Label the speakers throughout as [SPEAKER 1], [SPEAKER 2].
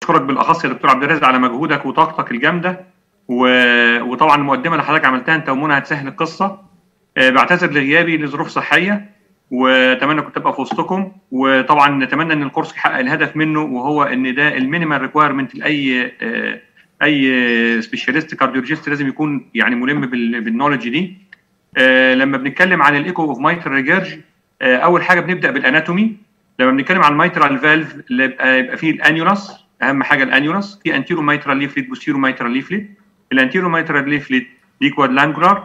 [SPEAKER 1] اشكرك بالاخص يا دكتور عبد الرازق على مجهودك وطاقتك الجامده و... وطبعا المقدمه اللي حضرتك عملتها انت ومنى هتسهل القصه آه، بعتذر لغيابي لظروف صحيه واتمنى كنت ابقى في وسطكم وطبعا نتمنى ان الكورس يحقق الهدف منه وهو ان ده المينيمال ريكويرمنت لاي آه، اي سبيشاليست كارديولوجيست لازم يكون يعني ملم بال- بالنولج دي آه، لما بنتكلم عن الايكو اوف مايترال ريجرج اول حاجه بنبدا بالاناتومي لما بنتكلم عن الميترال فالف يبقى يبقى فيه الانيولس اهم حاجه الانيولس في انتيرو ميترال ليفليت بوستيرو ميترال ليفليت الانتيرو ميترال ليفليت دي كوادلانجولار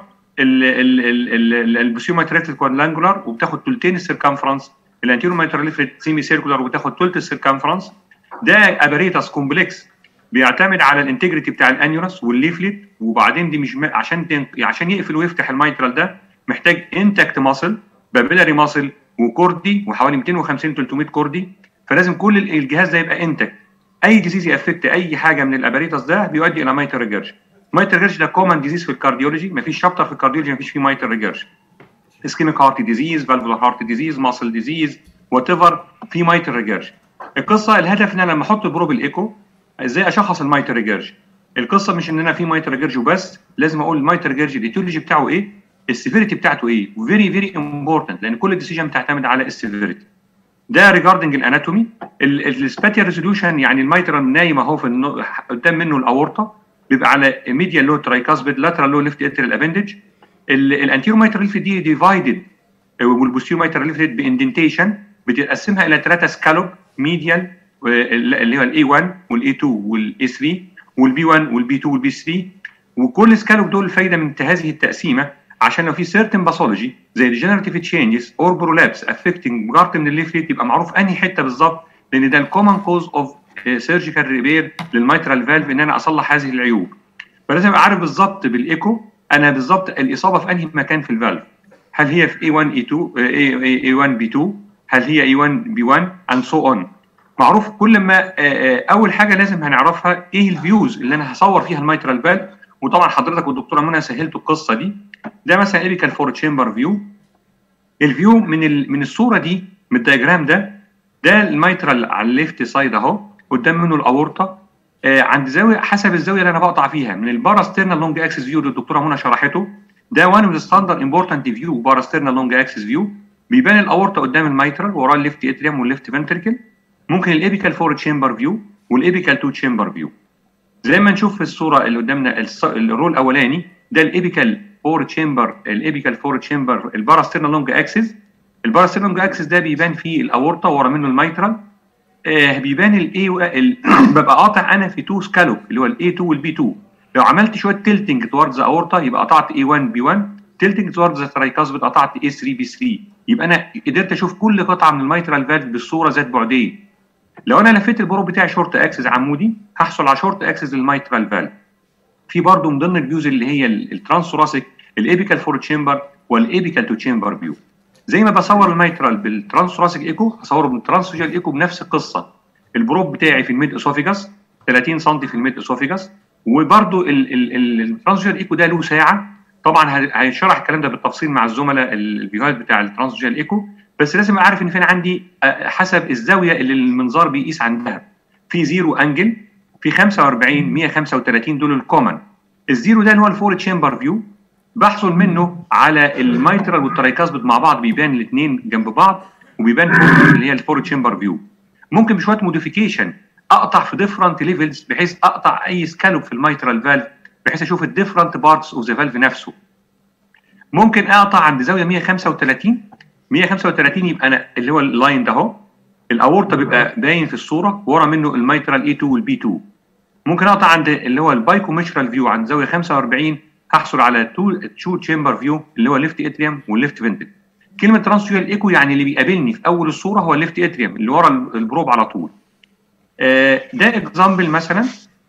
[SPEAKER 1] البوستيرو ميترال ليفليت كوادلانجولار وبتاخد ثلثين السيركمفرنس الانتيرو ميترال ليفليت سيمي سيركولار وبتاخد ثلث السيركمفرنس ده اباريتاس كومبلكس بيعتمد على الانتجريتي بتاع الانيولس والليفليت وبعدين دي مش م... عشان تن... عشان يقفل ويفتح الميترال ده محتاج انتكت ماسل بابيلاري ماسل وكوردي وحوالي 250 300 كوردي فلازم كل ال- الجهاز ده يبقى انتكت اي ديزيز يافكت اي حاجه من الاباريتس ده بيؤدي الى مايتر ريجرش مايتر ريجرش ده كومن ديزيز في الكارديولوجي مفيش شابتر في الكارديولوجي مفيش فيه مايتر ريجرش اسكيميك هارت ديزيز فالفولار هارت ديزيز ماسل ديزيز وات ايفر في مايتر ريجرش القصه الهدف ان انا لما احط بروب الايكو ازاي اشخص المايتر ريجرش القصه مش ان انا في مايتر ريجرش وبس لازم اقول المايتر ريجرش الايتيولوجي بتاعه ايه السيفيريتي بتاعته ايه فيري فيري امبورتنت لان كل ديسيجن بتعتمد على السيفيريتي ده ريجاردنج الاناتومي السباتيال ريزوليوشن يعني الميترال نايم اهو في النو... قدام منه الاورطه بيبقى على ميديال لو ترايكاسبيد لاترال لو ليفت اتريال ابندج الانتيرو ميترال ليفت دي ديفايدد والبوستيرو ميترال ليفت باندنتيشن بتقسمها الى ثلاثه سكالوب ميديال اللي هو الاي 1 والاي 2 والاي 3 والبي 1 والبي 2 والبي 3 وكل سكالوب دول فايده من هذه التقسيمه عشان لو في سيرتن باثولوجي زي ديجنراتيف تشينجز اور برولابس افكتنج بارت من الليفليت يبقى معروف انهي حته بالظبط لان ده الكومن كوز اوف سيرجيكال ريبير للميترال فالف ان انا اصلح هذه العيوب فلازم ابقى عارف بالظبط بالايكو انا بالظبط الاصابه في انهي مكان في الفالف هل هي في A1 A2 A1 B2 هل هي A1 B1 and so on معروف كل ما آه، آه، اول حاجه لازم هنعرفها ايه الفيوز اللي انا هصور فيها الميترال فالف وطبعا حضرتك والدكتوره منى سهلتوا القصه دي ده مثلا ايبيكال فور تشامبر فيو الفيو من ال... من الصوره دي من الدياجرام ده ده الميترال على الليفت سايد اهو قدام منه الاورطه آه عند زاويه حسب الزاويه اللي انا بقطع فيها من الباراسترنال لونج اكسس فيو اللي الدكتوره منى شرحته ده وان اوف ستاندرد امبورتنت فيو باراسترنال لونج اكسس فيو بيبان الاورطه قدام الميترال وراه الليفت اتريوم والليفت فنتركل ممكن الايبيكال فور تشامبر فيو والايبيكال تو تشامبر فيو زي ما نشوف في الصوره اللي قدامنا الص- الرول الاولاني ده الايبيكال فور تشامبر الايبيكال فور تشامبر الباراسترنال لونج اكسس الباراسترنال لونج اكسس ده بيبان فيه الاورطه ورا منه الميترال آه بيبان الاي ال... ببقى قاطع انا في تو سكالوب اللي هو الاي 2 والبي 2 لو عملت شويه تلتنج توردز اورطه يبقى قطعت اي 1 بي 1 تلتنج توردز ترايكاسبيد قطعت اي 3 بي 3 يبقى انا قدرت اشوف كل قطعه من الميترال فالف بالصوره ذات بعدين لو انا لفيت البروب بتاعي شورت اكسس عمودي هحصل على شورت اكسس للميترال فالف في برضه من ضمن الفيوز اللي هي الترانسوراسيك الايبيكال فور تشامبر والايبيكال تو تشامبر فيو زي ما بصور الميترال بالترانسوراسيك ايكو هصوره بالترانسوجيال ايكو بنفس القصه البروب بتاعي في الميد اسوفيجاس 30 سم في الميد اسوفيجاس وبرده الترانسوجيال ايكو ده له ساعه طبعا ه- هيشرح الكلام ده بالتفصيل مع الزملاء ال- الفيديوهات بتاع الترانسوجيال ايكو بس لازم أبقى عارف ان فين عندي آه، حسب الزاويه اللي المنظار بيقيس عندها في زيرو انجل في 45 135 دول الكومن الزيرو ده اللي هو الفور تشامبر فيو بحصل منه على الميترال والترايكاسبيد مع بعض بيبان الاثنين جنب بعض وبيبان فوق اللي هي الفور تشامبر فيو ممكن بشويه موديفيكيشن اقطع في ديفرنت ليفلز بحيث اقطع اي سكالوب في الميترال فالف بحيث اشوف الديفرنت بارتس اوف ذا فالف نفسه ممكن اقطع عند زاويه 135 135 يبقى انا اللي هو اللاين ده اهو الاورطه بيبقى باين في الصوره ورا منه الميترال اي 2 والبي 2 ممكن اقطع عند اللي هو البايكوميترال فيو عند زاويه 45 هحصل على تو تو تشامبر فيو اللي هو الليفت اتريوم والليفت فنتل كلمه ترانسفيال ايكو يعني اللي بيقابلني في اول الصوره هو الليفت اتريوم اللي ورا البروب على طول آه، ده اكزامبل مثلا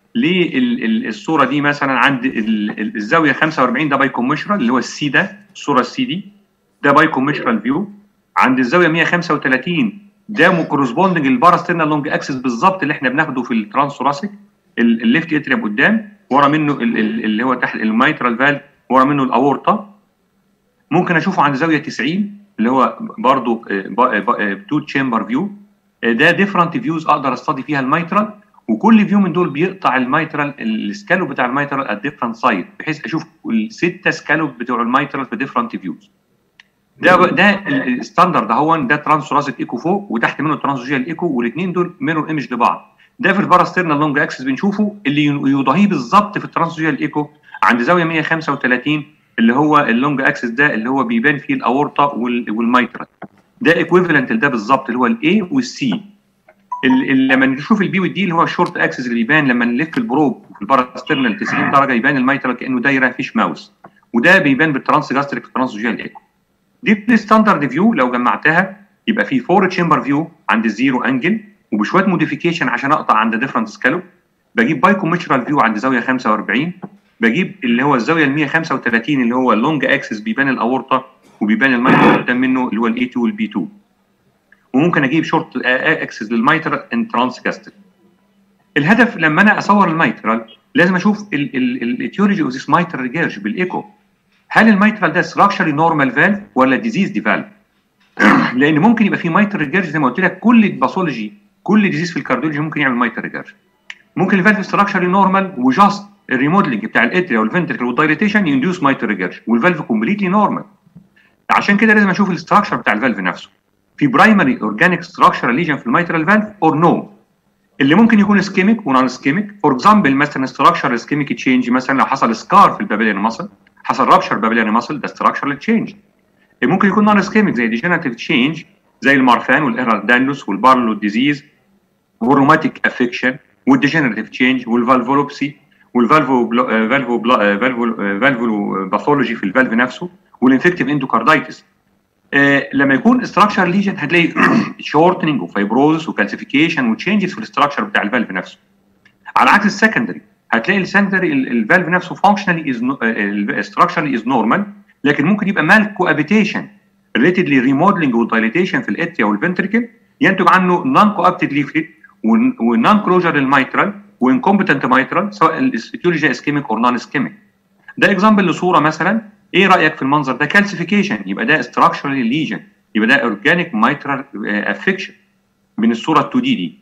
[SPEAKER 1] للصوره دي مثلا عند ال- ال- الزاويه 45 ده بايكوميترال اللي هو السي ده الصوره السي دي ده بايكوميترال فيو عند الزاويه 135 ده كورسبوندنج للباراسترنال لونج اكسس بالظبط اللي احنا بناخده في الترانسوراسيك الليفت اتريوم قدام ورا منه ال- ال- اللي هو تحت الميترال فالف ورا منه الاورطه ممكن اشوفه عند زاويه 90 اللي هو برضه تو تشامبر فيو ده ديفرنت فيوز اقدر استدي فيها الميترال وكل فيو من دول بيقطع الميترال السكالوب بتاع الميترال ات ديفرنت سايد بحيث اشوف السته سكالوب بتوع الميترال في ديفرنت فيوز ده ده الستاندرد اهو ده ترانس ثوراسيك ايكو فوق وتحت منه ترانسوجيال ايكو والاثنين دول ميرور ايمج لبعض ده في الباراسترنال لونج اكسس بنشوفه اللي يضاهيه بالظبط في الترانسوجيال ايكو عند زاويه 135 اللي هو اللونج اكسس ده اللي هو بيبان فيه الاورطه والميترال ده ايكويفالنت لده بالظبط اللي هو الاي والسي لما نشوف البي والدي اللي هو الشورت اكسس اللي بيبان لما نلف البروب في الباراسترنال 90 درجه يبان الميترال كانه دايره فيش ماوس وده بيبان بالترانس جاستريك ترانسوجيال ايكو دي الستاندرد فيو لو جمعتها يبقى في فور تشامبر فيو عند الزيرو انجل وبشويه موديفيكيشن عشان اقطع عند ديفرنت سكالوب بجيب بايكوميترال فيو عند زاويه 45 بجيب اللي هو الزاويه ال 135 اللي هو اللونج اكسس بيبان الاورطه وبيبان الميتر قدام منه اللي هو الاي 2 والبي 2 وممكن اجيب شورت اكسس للميتر ان ترانس كاستل الهدف لما انا اصور الميترال لازم اشوف الايتيولوجي اوف ذيس ميترال ريجيرج بالايكو هل الميترال ده ستراكشري نورمال فالف ولا ديزيز دي فالف لان ممكن يبقى في ميترال ريجيرج زي ما قلت لك كل الباثولوجي كل ديزيز في الكارديولوجي ممكن يعمل ميترال ريجيرج ممكن الفالف ستراكشري نورمال وجاست الريموديلنج بتاع الاتريا والفنتركل والدايليتيشن يندوس مايتر ريجرج والفالف كومبليتلي نورمال عشان كده لازم اشوف الاستراكشر بتاع الفالف نفسه في برايمري اورجانيك ستراكشر ليجن في الميترال فالف اور نو اللي ممكن يكون اسكيميك ونون اسكيميك فور اكزامبل مثلا ستراكشر اسكيميك تشينج مثلا لو حصل سكار في البابيليان ماسل حصل رابشر بابيليان ماسل ده ستراكشر تشينج ممكن يكون نون اسكيميك زي ديجنراتيف تشينج زي المارفان والايرادانوس والبارلو ديزيز والروماتيك افكشن والديجنراتيف تشينج والفالفولوبسي والفالفو فالفو فالفو فالفو باثولوجي في الفالف نفسه والانفكتيف اندوكاردايتس آه لما يكون استراكشر ليجن هتلاقي شورتنج وفايبروزس وكالسيفيكيشن وتشينجز في الاستراكشر بتاع الفالف نفسه على عكس السكندري هتلاقي السكندري الفالف نفسه فانكشنالي از ستراكشرلي از نورمال لكن ممكن يبقى مال كوابيتيشن ريليتد لريموديلنج والدايليتيشن في الاتريا والفنتركل ينتج عنه نون كوابتد ليفليت ونون كلوجر للميترال وانكومبتنت مايترال سواء الاستيولوجي اسكيميك اور نون اسكيميك ده اكزامبل لصوره مثلا ايه رايك في المنظر ده كالسيفيكيشن يبقى ده استراكشرالي ليجن يبقى ده اورجانيك مايترال افكشن من الصوره ال 2 دي دي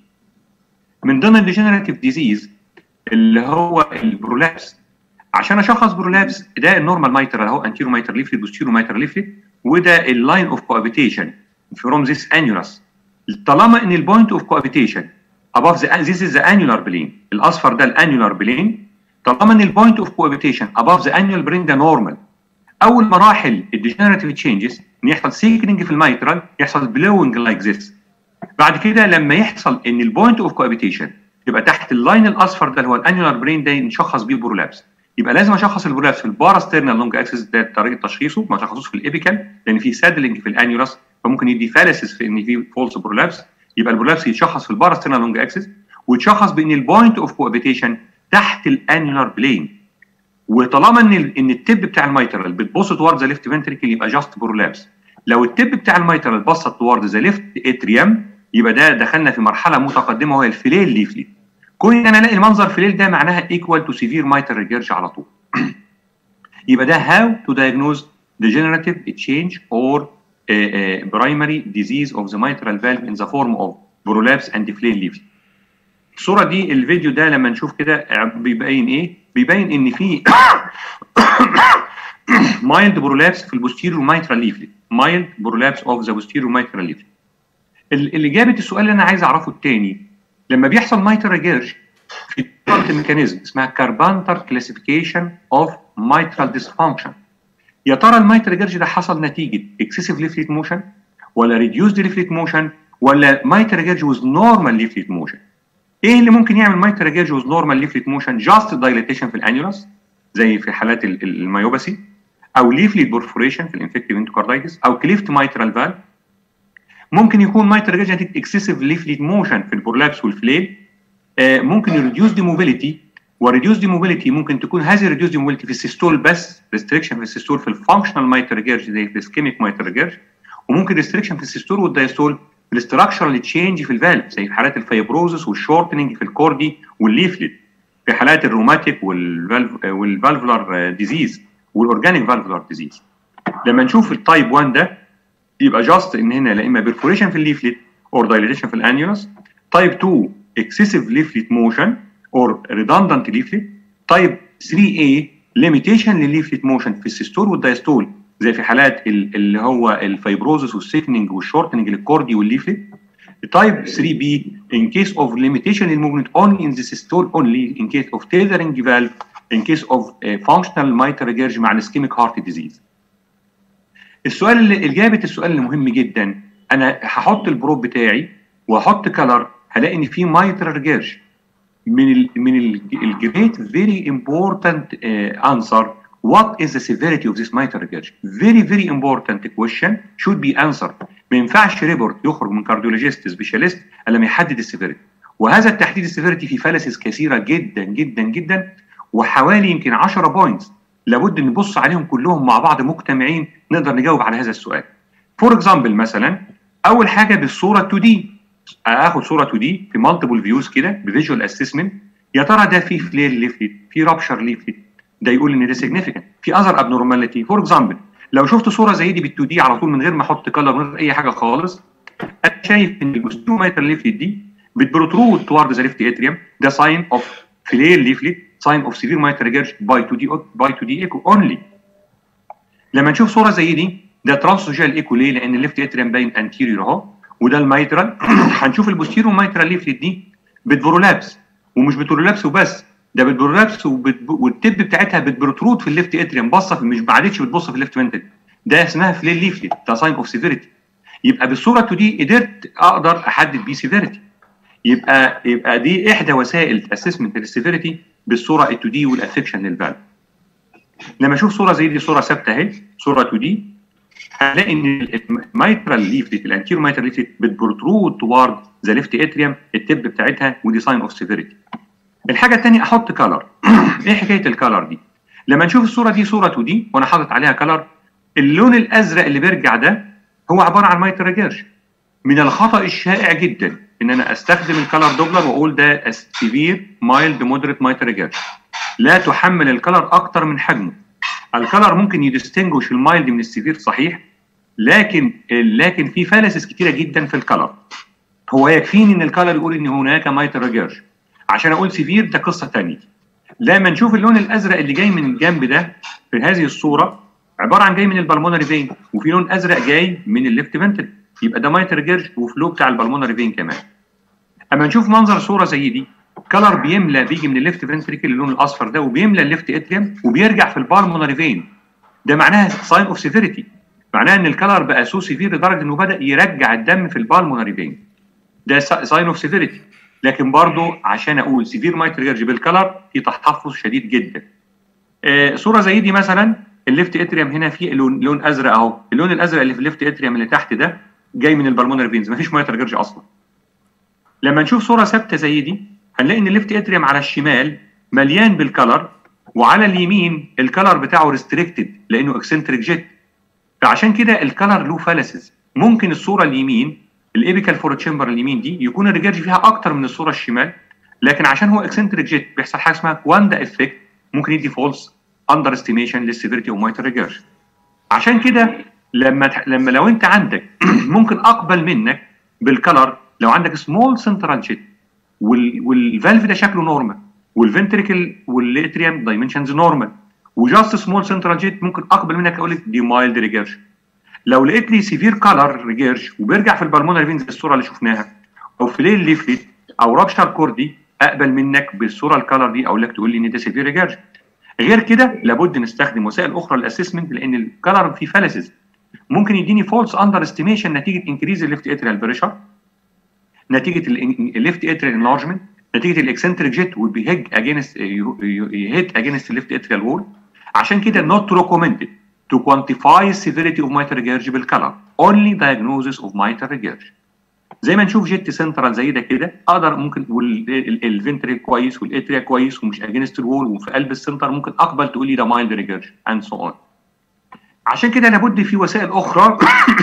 [SPEAKER 1] من ضمن الديجنراتيف ديزيز اللي هو البرولابس عشان اشخص برولابس ده النورمال مايترال اهو انتيرو مايترال ليفليت بوستيرو مايترال ليفليت وده اللاين اوف كوابيتيشن فروم ذيس انيولس طالما ان البوينت اوف كوابيتيشن above the this is the annular plane الاصفر ده الانيولار بلين طالما ان البوينت اوف كوابيتيشن above the annular plane ده نورمال اول مراحل الديجنراتيف تشينجز ان يحصل سيكننج في الميترال يحصل بلوينج لايك ذس بعد كده لما يحصل ان البوينت اوف كوابيتيشن يبقى تحت اللاين الاصفر ده اللي هو الانيولار برين ده نشخص بيه برولابس يبقى لازم اشخص البرولابس في الباراسترنال لونج اكسس ده طريقه تشخيصه ما اشخصوش في الابيكال لان في سادلنج في الانيولس فممكن يدي فالسس في ان في فولس برولابس يبقى البرولابس يتشخص في الباراسترنال لونج اكسس ويتشخص بان البوينت اوف كوابيتيشن تحت الانيولار بلين وطالما ان ان التب بتاع الميترال بتبص توارد ذا ليفت فنتريكل يبقى جاست برولابس لو التب بتاع الميترال بصت توارد ذا ليفت اتريم يبقى ده دخلنا في مرحله متقدمه وهي الفليل ليفليت كون ان انا الاقي المنظر فليل ده معناها ايكوال تو سيفير مايتر ريجيرج على طول يبقى ده هاو تو diagnose degenerative change or uh, uh, primary disease of the mitral valve in the form of prolapse and flail leaflet الصوره دي الفيديو ده لما نشوف كده بيبين ايه بيبين ان في مايلد برولابس في البوستيريور مايترال ليفلت مايلد برولابس اوف ذا بوستيريور مايترال ليفلت اللي جابت السؤال اللي انا عايز اعرفه الثاني لما بيحصل مايتر ريجيرج في ميكانيزم اسمها كاربانتر كلاسيفيكيشن اوف مايترال ديسفانكشن يا ترى المايتر ريجيرج ده حصل نتيجه اكسسيف ليفليت موشن ولا ريديوسد ليفليت موشن ولا مايتر ريجيرج ويز نورمال ليفليت موشن ايه اللي ممكن يعمل مايتر ريجيرج ويز نورمال ليفليت موشن جاست دايليتيشن في الانيولس زي في حالات الميوباسي او ليفليت بورفوريشن في الانفكتيف انتوكاردايتس او كليفت مايترال فالف ممكن يكون مايتر ريجيرج نتيجه اكسسيف ليفليت موشن في البرولابس والفليل آه ممكن يريديوس دي موبيليتي وريديوس دي موبيليتي ممكن تكون هذه ريديوس دي موبيليتي في السيستول بس ريستريكشن في السيستول في الفانكشنال مايتر ريجيرج زي في الاسكيميك مايتر ريجيرج وممكن ريستريكشن في السيستول والدايستول في الاستراكشرال تشينج في الفالف زي في حالات الفايبروزس والشورتنج في الكوردي والليفلت في حالات الروماتيك والفالف والفالفولار ديزيز والاورجانيك فالفولار ديزيز لما نشوف التايب 1 ده يبقى جاست ان هنا لا اما بيرفوريشن في الليفلت اور دايليتيشن في الانيولس تايب 2 excessive leaflet motion or redundant leaflet type 3A limitation للleaflet motion في السيستول والدايستول زي في حالات اللي هو الفايبروزس والسيكنينج والشورتنج للكوردي والليفلت type 3B in case of limitation in movement only in the systole only in case of tethering valve in case of uh, functional mitral regurg مع ischemic heart disease. السؤال اللي اجابه السؤال اللي مهم جدا انا هحط البروب بتاعي واحط كلر هلاقي ان في mitral regurg من ال من الجريت فيري امبورتنت انسر what is the severity of this mitral regurg very very important question should be answered ما ينفعش ريبورت يخرج من كارديولوجيست سبيشاليست الا لما يحدد السيفيريتي وهذا التحديد السيفيريتي في فالسز كثيره جدا جدا جدا وحوالي يمكن 10 بوينتس لابد نبص عليهم كلهم مع بعض مجتمعين نقدر نجاوب على هذا السؤال فور اكزامبل مثلا اول حاجه بالصوره 2 دي اخد صوره 2 دي في مالتيبل فيوز كده بفيجوال اسسمنت يا ترى ده في فلير ليفلت في رابشر ليفلت ده يقول ان ده سيجنيفيكانت في اذر ابنورماليتي فور اكزامبل لو شفت صوره زي دي بال2 دي على طول من غير ما احط كلر من غير اي حاجه خالص انا شايف ان البوستيروميتر ليفلت دي بتبروترود توارد ذا ليفت اتريوم ده ساين اوف فلير ليفلت ساين اوف سيفير مايتر ريجرج باي 2 دي باي 2 دي ايكو اونلي لما نشوف صوره زي دي ده ترانسوجيال ايكو ليه؟ لان الليفت اتريوم باين انتيريور اهو وده الميترال هنشوف البوستيرو مايترال ليفلت دي بتبرولابس ومش بتبرولابس وبس ده بتبرولابس والتب بتاعتها بتبروترود في الليفت اتريوم باصه مش ما عادتش بتبص في الليفت فنتل ده اسمها فليل ليفلت ده ساين اوف سيفيريتي يبقى بالصوره 2 دي قدرت اقدر احدد بيه سيفيريتي يبقى يبقى دي احدى وسائل اسسمنت للسيفيريتي بالصوره 2 دي والافكشن للفالف لما اشوف صوره زي دي صوره ثابته اهي صوره 2 دي هلاقي ان الميترال ليفلت الانتيرو ميترال ليفلت بتبروترود توارد ذا ليفت اتريوم التب بتاعتها ودي ساين اوف سيفيريتي الحاجه الثانيه احط كلر ايه حكايه الكلر دي لما نشوف الصوره دي صوره 2 دي وانا حاطط عليها كلر اللون الازرق اللي بيرجع ده هو عباره عن مايتر ريجيرش من الخطا الشائع جدا ان انا استخدم الكلر دوبلر واقول ده سيفير مايلد مودريت مايتر ريجيرش لا تحمل الكلر اكتر من حجمه الكلر ممكن يدستنجوش المايلد من السيفير صحيح لكن لكن في فالسز كتيره جدا في الكلر هو يكفيني ان الكلر يقول ان هناك مايتر ريجيرش عشان اقول سيفير ده قصه ثانيه لما نشوف اللون الازرق اللي جاي من الجنب ده في هذه الصوره عباره عن جاي من البلمونري فين وفي لون ازرق جاي من الليفت فنتل يبقى ده مايتر جيرج وفلو بتاع البلمونري فين كمان اما نشوف منظر صوره زي دي كلر بيملى بيجي من الليفت فنتريكل اللون الاصفر ده وبيملى الليفت اتريوم وبيرجع في البالمونري فين ده معناها ساين اوف سيفيريتي معناها ان الكلر بقى سو سيفير لدرجه انه بدا يرجع الدم في البالمونري فين ده ساين اوف سيفيريتي لكن برضه عشان اقول سيفير مايتر جيرج بالكلر في تحفظ شديد جدا آه صوره زي دي مثلا الليفت اتريوم هنا فيه لون لون ازرق اهو اللون الازرق اللي في الليفت اتريوم اللي تحت ده جاي من البلمونري فينز مفيش مايتر جيرج اصلا لما نشوف صوره ثابته زي دي هنلاقي ان الليفت اتريوم على الشمال مليان بالكلر وعلى اليمين الكلر بتاعه ريستريكتد لانه اكسنتريك جيت فعشان كده الكلر له فالسز ممكن الصوره اليمين الايبيكال فور تشامبر اليمين دي يكون الريجرج فيها اكتر من الصوره الشمال لكن عشان هو اكسنتريك جيت بيحصل حاجه اسمها كواندا افكت ممكن يدي فولس اندر استيميشن للسيفيريتي اوف مايتر ريجرج عشان كده لما لما لو انت عندك ممكن اقبل منك بالكلر لو عندك سمول سنترال جيت والفالف ده شكله نورمال والفنتريكل والاتريوم دايمنشنز نورمال وجاست سمول سنترال جيت ممكن اقبل منك اقول لك دي مايلد ريجرج لو لقيت لي سيفير كالر ريجيرج وبيرجع في البلمونري فينز الصوره اللي شفناها او فليل ليفلت او رابشر كوردي اقبل منك بالصوره الكالر دي اقول لك تقول لي ان ده سيفير ريجيرج غير كده لابد نستخدم وسائل اخرى للاسسمنت لان الكالر فيه فالسز ممكن يديني فولس اندر استيميشن نتيجه انكريز الليفت اتريال بريشر نتيجه الليفت اتريال انلارجمنت نتيجه الاكسنتريك جيت وبيهج اجينست يهيت اجينست الليفت اتريال وول عشان كده نوت ريكومندد to quantify severity of mitral regurg بالcolor only diagnosis of mitral regurg زي ما نشوف جيت سنترال زي ده كده اقدر ممكن الفنتريك كويس والاتريا كويس ومش اجينست الوول وفي قلب السنتر ممكن اقبل تقول لي ده مايلد ريجرج اند سو اون عشان كده لابد في وسائل اخرى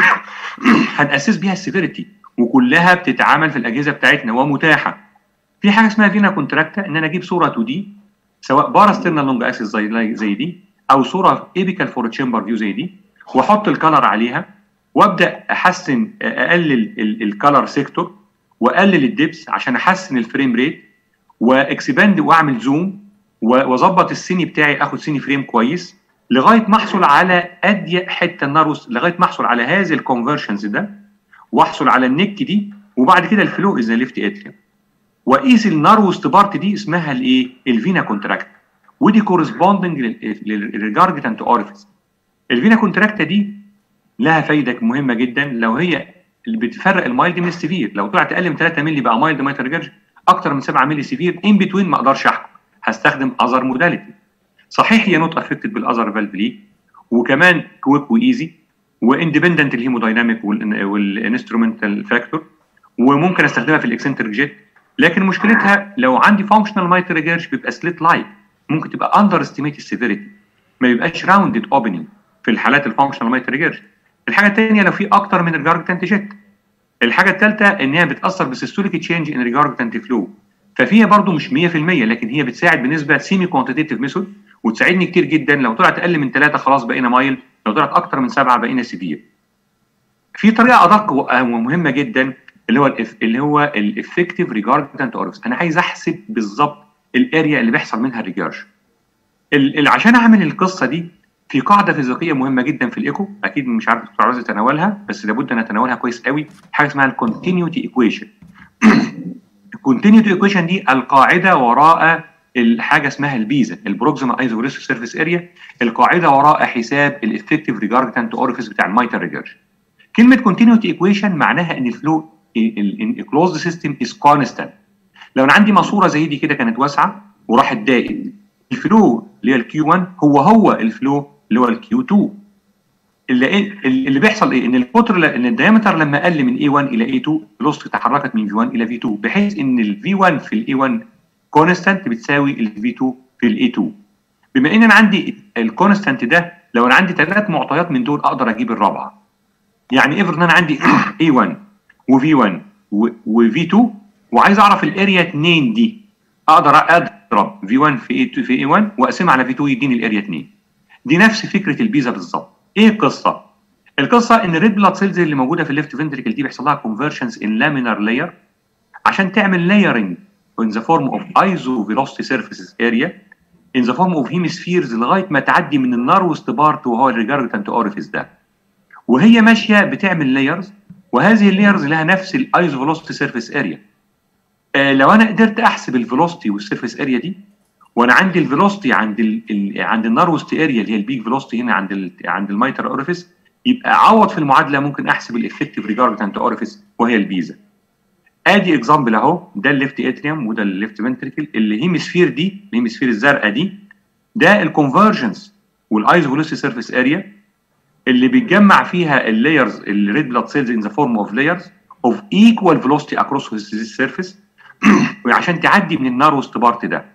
[SPEAKER 1] هنأسس بيها السيفيريتي وكلها بتتعامل في الاجهزه بتاعتنا ومتاحه في حاجه اسمها فينا كونتراكتا ان انا اجيب صوره 2 دي سواء باراسترنال لونج اكسس زي زي دي او صوره ايبيكال فور تشامبر فيو زي دي واحط الكلر عليها وابدا احسن اقلل الكلر سيكتور واقلل الدبس عشان احسن الفريم ريت واكسباند واعمل زوم واظبط السيني بتاعي اخد سيني فريم كويس لغايه ما احصل على اضيق حته الناروس لغايه ما احصل على هذه الكونفرشنز ده واحصل على النك دي وبعد كده الفلو از ليفت اتريوم واقيس الناروست بارت دي اسمها الايه؟ الفينا كونتراكت ودي كورسبوندنج للريجاردنت اورفيس الفينا كونتراكتا دي لها فايده مهمه جدا لو هي اللي بتفرق المايلد من السيفير لو طلعت اقل من 3 مللي بقى مايلد مايتر ريجرج اكتر من 7 مللي سيفير ان بتوين ما اقدرش احكم هستخدم اذر موداليتي صحيح هي نوت افكتد بالاذر فالف ليك وكمان كويك وايزي واندبندنت الهيمودايناميك والانسترومنتال فاكتور وممكن استخدمها في الاكسنتريك جيت لكن مشكلتها لو عندي فانكشنال مايتر ريجرج بيبقى سليت لايك ممكن تبقى اندر استيميت السيفيريتي ما يبقاش راوندد اوبننج في الحالات الفانكشنال مايتر ريجرج الحاجه الثانيه لو في اكتر من ريجارجتنت جيت الحاجه الثالثه ان هي بتاثر بسيستوليك تشينج ان ريجارجتنت فلو ففيها برضو مش 100% لكن هي بتساعد بنسبه سيمي كوانتيتيف ميثود وتساعدني كتير جدا لو طلعت اقل من ثلاثه خلاص بقينا مايل لو طلعت اكتر من سبعه بقينا سيفير في طريقه ادق ومهمه جدا اللي هو ال اللي هو الافكتيف ريجاردنت اورفس انا عايز احسب بالظبط الاريا اللي بيحصل منها الريجارج عشان اعمل القصه دي في قاعده فيزيقيه مهمه جدا في الايكو اكيد مش عارف الدكتور عاوز يتناولها بس لابد ان اتناولها كويس قوي حاجه اسمها الكونتينيوتي ايكويشن الكونتينيوتي ايكويشن دي القاعده وراء الحاجه اسمها البيزا البروكسيما ايزوريسو سيرفيس اريا القاعده وراء حساب الافكتيف ريجاردنت اورفيس بتاع المايتر ريجرج كلمه كونتينيوتي ايكويشن معناها ان الفلو ان كلوزد سيستم از كونستانت لو انا عندي ماسوره زي دي كده كانت واسعه وراحت ضاقت الفلو اللي هي الكيو 1 هو هو الفلو اللي هو الكيو 2 اللي إيه اللي بيحصل ايه ان القطر ان الدايمتر لما قل من A1 الى A2 فيلوسيتي تحركت من V1 الى V2 بحيث ان ال V1 في ال A1 كونستانت بتساوي ال V2 في ال A2 بما ان انا عندي الكونستانت ده لو انا عندي ثلاث معطيات من دول اقدر اجيب الرابعه يعني افرض ان انا عندي A1 وV1 وV2 وعايز اعرف الاريا 2 دي اقدر اضرب V1 في A2 في A1 واقسمها على V2 يديني الاريا 2 دي نفس فكره البيزا بالظبط ايه القصه القصه ان الريد بلاد سيلز اللي موجوده في الليفت فنتريكل دي بيحصل لها كونفرشنز ان لامينار لاير عشان تعمل لايرنج in the form of isovelocity surfaces area in the form of hemispheres لغايه ما تعدي من الناروست بارت وهو الريجارجتنت اوريفيس ده وهي ماشيه بتعمل لايرز وهذه اللايرز لها نفس الايزوفيلوسيتي سيرفيس اريا آه لو انا قدرت احسب الفيلوسيتي والسيرفيس اريا دي وانا عندي الفيلوسيتي عند ال ال عند الناروست اريا اللي هي البيك فيلوسيتي هنا عند ال عند المايتر اوريفيس يبقى اعوض في المعادله ممكن احسب الافكتيف ريجاردنت اوريفيس وهي البيزا ادي اكزامبل اهو ده الليفت اتريوم وده الليفت فنتريكل الهيمسفير دي الهيمسفير الزرقاء دي ده الكونفرجنس والايزوفيلوسيتي سيرفيس اريا اللي بيتجمع فيها اللايرز الريد بلاد سيلز ان ذا فورم اوف لايرز اوف ايكوال فيلوسيتي اكروس ذيس سيرفيس وعشان تعدي من الناروست بارت ده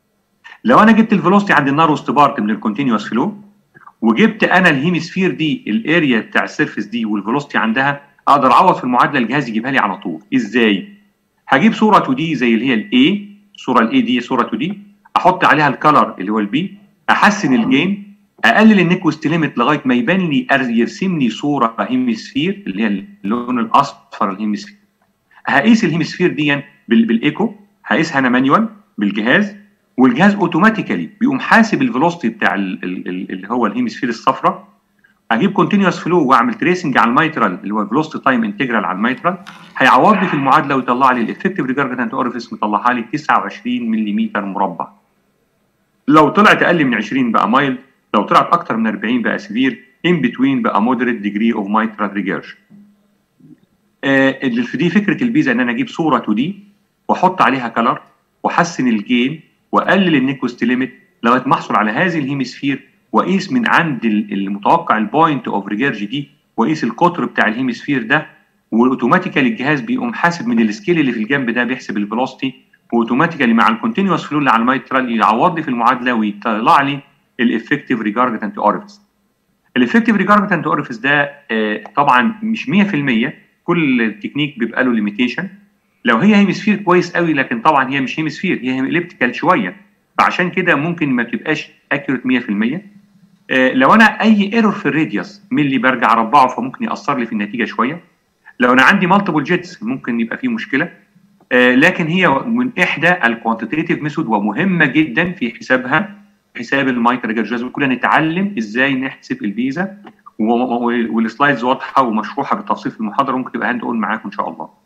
[SPEAKER 1] لو انا جبت الفيلوسيتي عند الناروست بارت من الكونتينوس فلو وجبت انا الهيمسفير دي الاريا بتاع السيرفيس دي والفيلوسيتي عندها اقدر اعوض في المعادله الجهاز يجيبها لي على طول ازاي هجيب صوره 2 دي زي اللي هي الاي الصوره الاي دي صوره 2 دي احط عليها الكلر اللي هو البي احسن الجين اقلل النيكوست ليميت لغايه ما يبان لي يرسم لي صوره هيمسفير اللي هي اللون الاصفر الهيمسفير هقيس الهيمسفير دي بالايكو هقيسها انا مانيوال بالجهاز والجهاز اوتوماتيكالي بيقوم حاسب الفيلوسيتي بتاع ال ال اللي هو الهيمسفير الصفراء اجيب كونتينوس فلو واعمل تريسنج على الميترال اللي هو الفيلوسيتي تايم انتجرال على الميترال هيعوض لي في المعادله ويطلع لي الافكتيف ريجاردنت اورفيس مطلعها لي 29 ملم مربع لو طلعت اقل من 20 بقى مايل لو طلعت اكتر من 40 بقى سيفير ان بتوين بقى مودريت ديجري اوف مايترال ريجيرج في دي فكره البيزا ان انا اجيب صوره 2 دي واحط عليها كلر واحسن الجين واقلل النيكوست ليميت لغايه ما احصل على هذه الهيمسفير واقيس من عند المتوقع البوينت اوف ريجيرج دي واقيس القطر بتاع الهيمسفير ده واوتوماتيكالي الجهاز بيقوم حاسب من السكيل اللي في الجنب ده بيحسب الفيلوسيتي واوتوماتيكالي مع الكونتينوس فلو اللي على الميترال يعوض لي في المعادله ويطلع لي الافكتيف ريجاردنت اورفيس الافكتيف ريجاردنت اورفيس ده آه طبعا مش 100% كل تكنيك بيبقى له ليميتيشن لو هي هيمسفير كويس قوي لكن طبعا هي مش هيمسفير هي اليبتيكال شويه فعشان كده ممكن ما تبقاش اكيوريت 100% آه لو انا اي ايرور في الراديوس ملي برجع اربعه فممكن ياثر لي في النتيجه شويه لو انا عندي مالتيبل جيتس ممكن يبقى فيه مشكله آه لكن هي من احدى الكوانتيتيف ميثود ومهمه جدا في حسابها حساب المايتر ريجرج لازم كلنا نتعلم ازاي نحسب الفيزا والسلايدز واضحه ومشروحه بالتفصيل في المحاضره ممكن تبقى هاند اون معاكم ان شاء الله.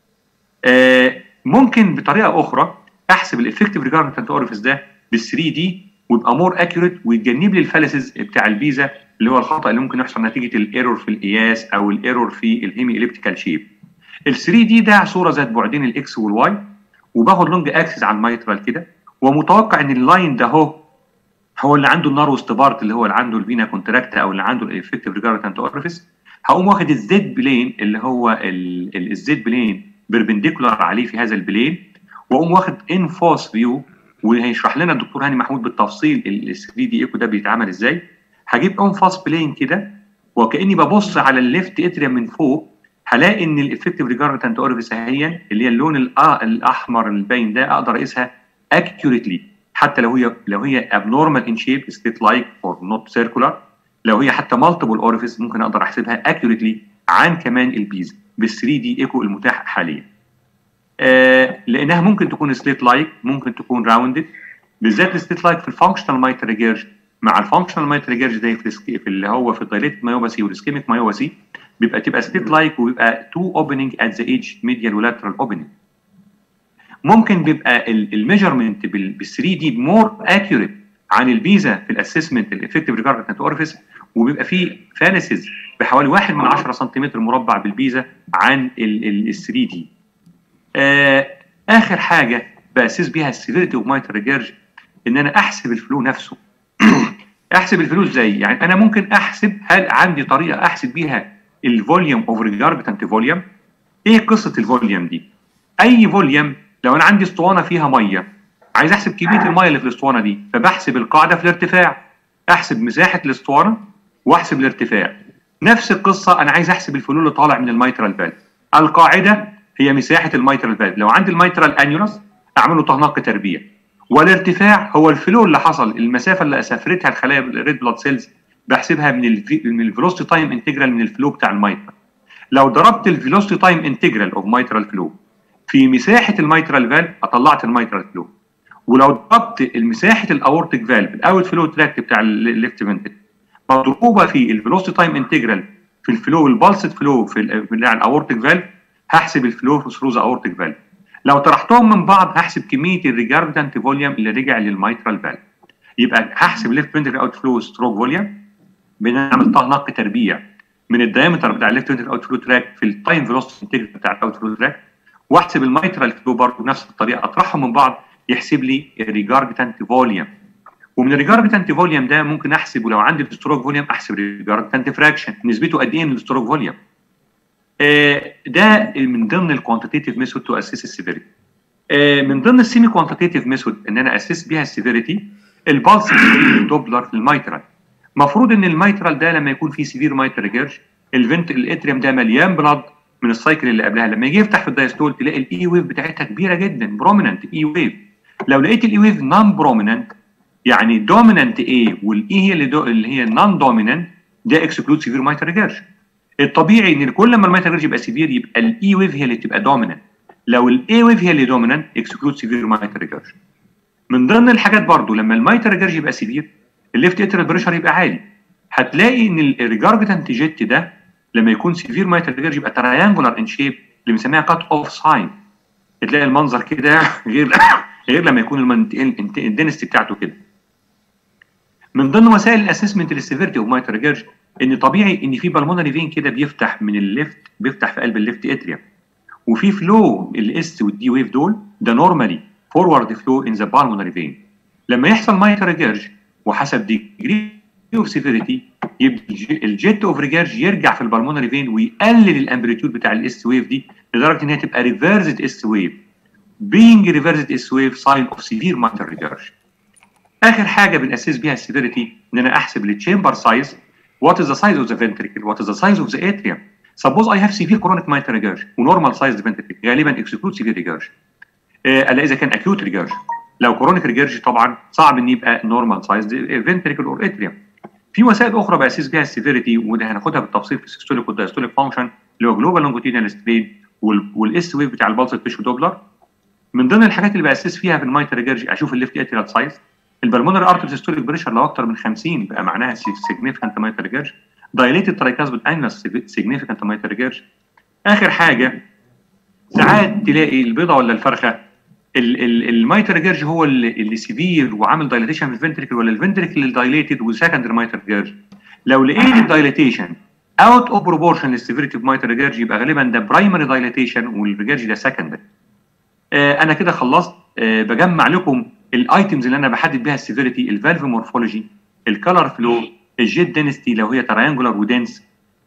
[SPEAKER 1] آه ممكن بطريقه اخرى احسب الافكتيف ريجارد اوريفيس ده بال 3 دي ويبقى مور اكيوريت ويتجنب لي الفالسز بتاع الفيزا اللي هو الخطا اللي ممكن يحصل نتيجه الايرور في القياس او الايرور في الهيمي اليبتيكال شيب. ال 3 دي ده صوره ذات بعدين الاكس والواي وباخد لونج اكسس على المايترال كده ومتوقع ان اللاين ده هو هو اللي عنده النارو ستبارت اللي هو اللي عنده الفينا كونتراكتا او اللي عنده الافكتيف ريجارد اورفيس هقوم واخد الزد بلين اللي هو الزد بلين بيربنديكولار عليه في هذا البلين واقوم واخد ان فوس فيو وهيشرح لنا الدكتور هاني محمود بالتفصيل ال 3 دي ايكو ده بيتعمل ازاي هجيب ان فاس بلين كده وكاني ببص على الليفت اتريا من فوق هلاقي ان الافكتيف ريجارد اورفيس اهي اللي هي اللون الاحمر الباين ده اقدر اقيسها اكيوريتلي حتى لو هي لو هي abnormal in shape state like or not circular لو هي حتى multiple orifice ممكن اقدر احسبها accurately عن كمان البيز بال 3 دي ايكو المتاح حاليا. آه لانها ممكن تكون سليت لايك ممكن تكون راوندد بالذات السليت لايك في الفانكشنال مايتر ريجيرج مع الفانكشنال مايتر ريجيرج ده في, في اللي هو في الدايليتد مايوباسي والاسكيميك مايوباسي بيبقى تبقى سليت لايك وبيبقى تو اوبننج ات ذا ايدج ميديال ولاترال اوبننج. ممكن بيبقى الميجرمنت بال 3 دي مور اكيوريت عن الفيزا في الاسسمنت الافكتيف ريجارد اورفيس وبيبقى فيه فانسز بحوالي 1 من 10 سنتيمتر مربع بالفيزا عن ال 3 دي. آه اخر حاجه باسس بيها السيفيريتي اوف مايتر ريجيرج ان انا احسب الفلو نفسه. احسب الفلو ازاي؟ يعني انا ممكن احسب هل عندي طريقه احسب بيها الفوليوم اوف ريجارد فوليوم؟ ايه قصه الفوليوم دي؟ اي فوليوم لو انا عندي اسطوانه فيها ميه عايز احسب كميه الميه اللي في الاسطوانه دي فبحسب القاعده في الارتفاع احسب مساحه الاسطوانه واحسب الارتفاع نفس القصه انا عايز احسب الفلو اللي طالع من الميترال فالف القاعده هي مساحه الميترال فالف لو عندي الميترال انيولس اعمله طهناق تربيع والارتفاع هو الفلو اللي حصل المسافه اللي سافرتها الخلايا الريد بلاد سيلز بحسبها من الفي من الفيلوسيتي تايم انتجرال من الفلو بتاع الميترال لو ضربت الفيلوسيتي تايم انتجرال اوف ميترال فلو في مساحه الميترال فالف طلعت الميترال فلو ولو ضربت مساحه الاورتيك فالف الاوت فلو تراكت بتاع الليفت فنتل مضروبه في الفيلوسيتي تايم انتجرال في الفلو البالسد فلو في بتاع الاورتيك فالف هحسب الفلو ثرو ذا اورتيك فالف لو طرحتهم من بعض هحسب كميه الريجاردنت فوليوم اللي رجع للميترال فالف يبقى هحسب الليفت فنتل اوت فلو ستروك فوليوم بنعمل طهنق تربيع من الدايمتر بتاع الليفت فنتل اوت فلو تراك في التايم فيلوسيتي انتجرال بتاع الاوت فلو تراك واحسب الميترال فلو برضه بنفس الطريقه اطرحهم من بعض يحسب لي الريجارجتنت فوليوم ومن الريجارجتنت فوليوم ده ممكن احسب ولو عندي الستروك فوليوم احسب الريجارجتنت فراكشن نسبته قد ايه من الستروك فوليوم آه ده من ضمن الكوانتيتيف ميثود تو اسيس السيفيريتي آه من ضمن السيمي كوانتيتيف ميثود ان انا اسيس بيها السيفيريتي البالس دوبلر في الميترال المفروض ان الميترال ده لما يكون فيه سيفير ميترال جيرج الفنت الاتريوم ده مليان بلاد من السايكل اللي قبلها لما يجي يفتح في الدايستول تلاقي الاي ويف بتاعتها كبيره جدا بروميننت اي ويف لو لقيت الاي ويف نون بروميننت يعني دوميننت اي والاي هي اللي, دو اللي هي نون دوميننت ده اكسكلود سيفير مايتر ريجرج الطبيعي ان كل ما المايتر ريجرج يبقى سيفير يبقى الاي ويف هي اللي تبقى دوميننت لو الاي ويف هي اللي دوميننت اكسكلود سيفير مايتر ريجرج من ضمن الحاجات برضو لما المايتر ريجرج يبقى سيفير الليفت اترال بريشر يبقى عالي هتلاقي ان الريجارجتنت جيت ده لما يكون سيفير مايتر ريجرج يبقى تريانجولار ان شيب اللي بنسميها كات اوف ساين تلاقي المنظر كده غير غير لما يكون الدنستي بتاعته كده من ضمن وسائل الاسسمنت للسيفيرتي اوف مايتر ريجرج ان طبيعي ان في بالمونري فين كده بيفتح من الليفت بيفتح في قلب الليفت اتريوم وفي فلو الاس والدي ويف دول ده نورمالي فورورد فلو ان ذا بالمونري فين لما يحصل مايتر ريجرج وحسب ديجري اوف سيفيريتي يبقى الجيت اوف ريجرج يرجع في البلمونري فين ويقلل الامبليتيود بتاع الاس ويف دي لدرجه ان هي تبقى ريفرزد اس ويف being reversed اس ويف ساين اوف سيفير مايتر ريجرج اخر حاجه بناسس بيها السيفيريتي ان انا احسب التشامبر سايز what is the size of the ventricle what is the size of the atrium suppose I have severe chronic mitral regurg ونورمال sized ventricle غالبا exclude severe regurg الا اذا كان acute regurg لو كرونيك ريجرج طبعا صعب ان يبقى نورمال سايز فنتريكل اور اتريوم في وسائل اخرى باسس بيها السيفيريتي وده هناخدها بالتفصيل في السيستوليك والدايستوليك فانكشن اللي هو جلوبال لونجيتيودينال سترين والاس ويف بتاع البلس تيشو دوبلر من ضمن الحاجات اللي باسس فيها في المايتر ريجرج اشوف الليفت اتريال سايز البلمونري ارتري سيستوليك بريشر لو اكتر من 50 يبقى معناها سيجنيفيكانت مايتر ريجرج دايليتد ترايكاسبيد انجلس سيجنيفيكانت مايتر ريجرج اخر حاجه ساعات تلاقي البيضه ولا الفرخه المايتر ريجرج هو اللي, اللي سيفير وعامل دايليتيشن في الفنتريكل ولا الفنتريكل اللي دايليتد وسكندري مايتر ريجرج لو لقيت الدايليتيشن اوت اوف بروبورشن للسيفيريتي اوف مايتر ريجرج يبقى غالبا ده برايمري دايليتيشن والريجرج ده سكندري آه انا كده خلصت آه بجمع لكم الايتمز اللي انا بحدد بيها السيفيريتي الفالف مورفولوجي الكالر فلو الجيت دينستي لو هي تريانجولار ودنس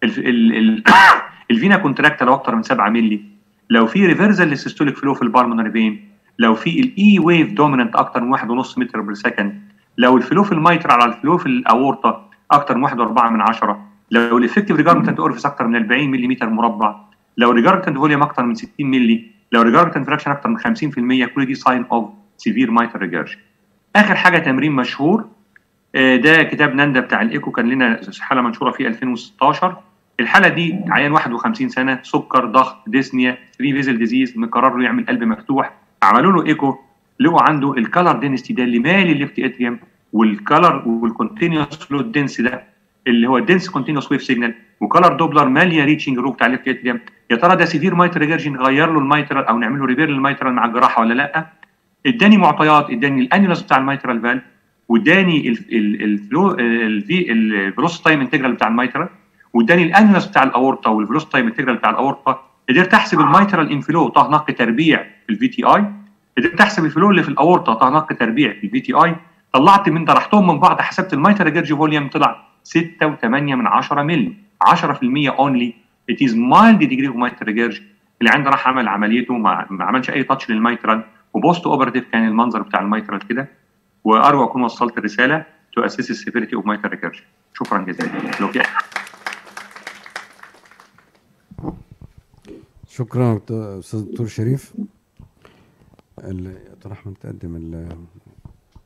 [SPEAKER 1] الفينا كونتراكتا لو اكتر من 7 مللي لو في ريفرزال للسيستوليك فلو في البالمونري فين لو في الاي ويف دوميننت اكتر من 1.5 متر بير سكند لو الفلو في الميتر على الفلو في الاورطه اكتر من 1.4 من 10 لو الافكتيف ريجارمنت اورفيس اكتر من 40 ملم مربع لو ريجارمنت فوليوم اكتر من 60 مللي لو ريجارمنت فراكشن اكتر من 50% كل دي ساين اوف سيفير مايتر ريجرج اخر حاجه تمرين مشهور ده كتاب ناندا بتاع الايكو كان لنا حاله منشوره في 2016 الحاله دي عيان 51 سنه سكر ضغط ديسنيا 3 فيزل ديزيز مقرر له يعمل قلب مفتوح عملوا له ايكو لقوا عنده الكالر دينستي ده اللي مالي الليفت اتريوم والكالر والكونتينوس فلو دنس ده اللي هو الدنس كونتينوس ويف سيجنال وكالر دوبلر ماليه ريتشنج روف بتاع الليفت اتريوم يا ترى ده سيفير مايتر ريجرجن نغير له المايترال او نعمل له ريبير للمايترال مع الجراحه ولا لا اداني معطيات اداني الانيولس بتاع المايترال فال واداني الفلو الفي الفيلوس تايم انتجرال بتاع المايترال واداني الانيولس بتاع الاورطه والفيلوس تايم انتجرال بتاع الاورطه قدرت احسب المايترال انفلو طه نق تربيع في الفي تي اي قدرت احسب الفلو اللي في الاورطه طه نق تربيع في الفي تي اي طلعت من طرحتهم من بعض حسبت المايترال ريجرجي فوليوم طلع 6.8 من 10 مللي 10% اونلي ات از مايلد ديجري اوف مايترال ريجرجي اللي عنده راح عمل عمليته ما, ما عملش اي تاتش للمايترال وبوست اوبراتيف كان المنظر بتاع المايترال كده وارجو اكون وصلت الرساله تو اسيس السيفيريتي اوف مايترال ريجرجي شكرا جزيلا لو في
[SPEAKER 2] شكرا استاذ دكتور شريف دكتور احمد تقدم